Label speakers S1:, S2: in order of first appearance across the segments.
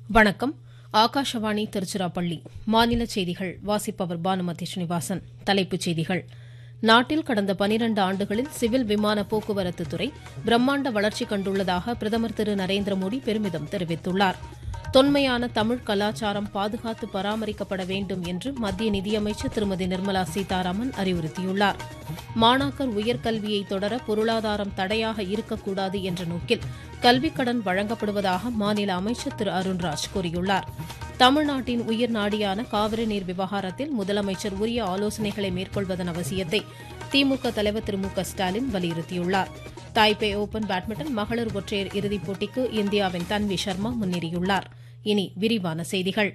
S1: வணக்கம் ஆகாஷவாணி திருச்சிராப்பள்ளி மாநில செய்திகள் வாசிப்பவர் பானுமதி ஸ்ரீனிவாசன் தலைப்புச் செய்திகள் நாட்டில் கடந்த பனிரண்டு ஆண்டுகளில் சிவில் விமான போக்குவரத்து துறை பிரம்மாண்ட வளர்ச்சி கண்டுள்ளதாக பிரதமர் திரு நரேந்திர மோடி பெருமிதம் தெரிவித்துள்ளார் தொன்மையான தமிழ் கலாச்சாரம் பாதுகாத்து பராமரிக்கப்பட வேண்டும் என்று மத்திய நிதியமைச்சர் திருமதி நிர்மலா சீதாராமன் அறிவுறுத்தியுள்ளார் மாணாக்கர் உயர்கல்வியை தொடர பொருளாதாரம் தடையாக இருக்கக்கூடாது என்ற நோக்கில் கல்விக் கடன் வழங்கப்படுவதாக மாநில அமைச்சர் திரு அருண்ராஜ் கூறியுள்ளார் தமிழ்நாட்டின் உயிர் நாடியான காவிரி நீர் விவகாரத்தில் முதலமைச்சர் உரிய ஆலோசனைகளை மேற்கொள்வதன் அவசியத்தை திமுக தலைவர் திரு மு க ஸ்டாலின் வலியுறுத்தியுள்ளார் தாய்பே ஓபன் பேட்மிண்டன் மகளிர் ஒற்றையர் இறுதிப் போட்டிக்கு இந்தியாவின் தன்வி சர்மா முன்னேறியுள்ளார் இனி விரிவான செய்திகள்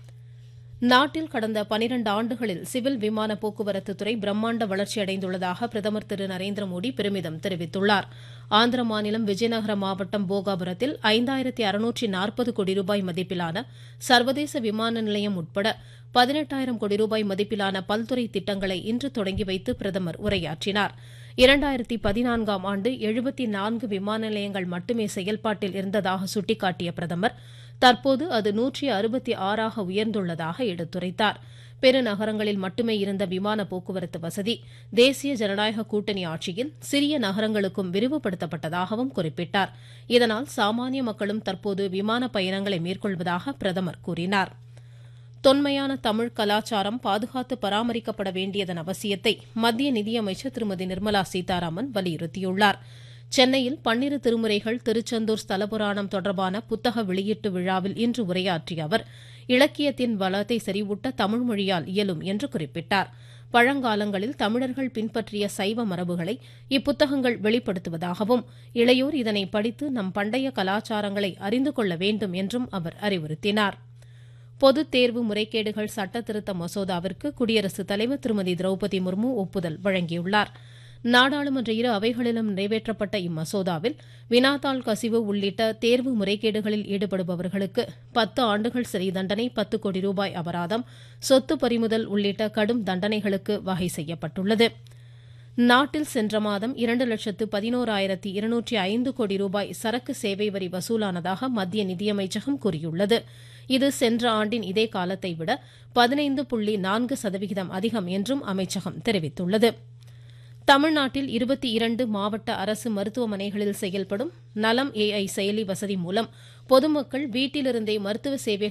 S1: நாட்டில் கடந்த பனிரண்டு ஆண்டுகளில் சிவில் விமான போக்குவரத்து துறை பிரம்மாண்ட வளர்ச்சியடைந்துள்ளதாக பிரதமர் திரு நரேந்திர மோடி பெருமிதம் தெரிவித்துள்ளார் ஆந்திர மாநிலம் விஜயநகர மாவட்டம் போகாபுரத்தில் ஐந்தாயிரத்தி அறுநூற்றி நாற்பது கோடி ரூபாய் மதிப்பிலான சர்வதேச விமான நிலையம் உட்பட பதினெட்டாயிரம் கோடி ரூபாய் மதிப்பிலான பல்துறை திட்டங்களை இன்று தொடங்கி வைத்து பிரதமர் உரையாற்றினார் இரண்டாயிரத்தி பதினான்காம் ஆண்டு எழுபத்தி நான்கு விமான நிலையங்கள் மட்டுமே செயல்பாட்டில் இருந்ததாக சுட்டிக்காட்டிய பிரதமர் தற்போது அது நூற்றி அறுபத்தி ஆறாக உயர்ந்துள்ளதாக எடுத்துரைத்தார் பெருநகரங்களில் மட்டுமே இருந்த விமான போக்குவரத்து வசதி தேசிய ஜனநாயக கூட்டணி ஆட்சியில் சிறிய நகரங்களுக்கும் விரிவுபடுத்தப்பட்டதாகவும் குறிப்பிட்டார் இதனால் சாமானிய மக்களும் தற்போது விமான பயணங்களை மேற்கொள்வதாக பிரதமர் கூறினார் தொன்மையான தமிழ் கலாச்சாரம் பாதுகாத்து பராமரிக்கப்பட வேண்டியதன் அவசியத்தை மத்திய நிதியமைச்சர் திருமதி நிர்மலா சீதாராமன் வலியுறுத்தியுள்ளார் சென்னையில் பன்னிரு திருமுறைகள் திருச்செந்தூர் ஸ்தலபுராணம் தொடர்பான புத்தக வெளியீட்டு விழாவில் இன்று உரையாற்றிய அவர் இலக்கியத்தின் வளத்தை செறிவூட்ட தமிழ் மொழியால் இயலும் என்று குறிப்பிட்டார் பழங்காலங்களில் தமிழர்கள் பின்பற்றிய சைவ மரபுகளை இப்புத்தகங்கள் வெளிப்படுத்துவதாகவும் இளையோர் இதனை படித்து நம் பண்டைய கலாச்சாரங்களை அறிந்து கொள்ள வேண்டும் என்றும் அவர் அறிவுறுத்தினார் பொதுத் தேர்வு முறைகேடுகள் சட்ட திருத்த மசோதாவிற்கு குடியரசுத் தலைவர் திருமதி திரௌபதி முர்மு ஒப்புதல் வழங்கியுள்ளார் நாடாளுமன்ற இரு அவைகளிலும் நிறைவேற்றப்பட்ட இம்மசோதாவில் வினாத்தாள் கசிவு உள்ளிட்ட தேர்வு முறைகேடுகளில் ஈடுபடுபவர்களுக்கு பத்து ஆண்டுகள் சிறை தண்டனை பத்து கோடி ரூபாய் அபராதம் சொத்து பறிமுதல் உள்ளிட்ட கடும் தண்டனைகளுக்கு வகை செய்யப்பட்டுள்ளது நாட்டில் சென்ற மாதம் இரண்டு லட்சத்து பதினோராயிரத்தி இருநூற்றி ஐந்து கோடி ரூபாய் சரக்கு சேவை வரி வசூலானதாக மத்திய நிதியமைச்சகம் கூறியுள்ளது இது சென்ற ஆண்டின் இதே காலத்தை விட பதினைந்து புள்ளி நான்கு சதவிகிதம் அதிகம் என்றும் அமைச்சகம் தெரிவித்துள்ளது தமிழ்நாட்டில் இருபத்தி இரண்டு மாவட்ட அரசு மருத்துவமனைகளில் செயல்படும் நலம் ஏஐ செயலி வசதி மூலம் பொதுமக்கள் வீட்டிலிருந்தே மருத்துவ சேவைகள்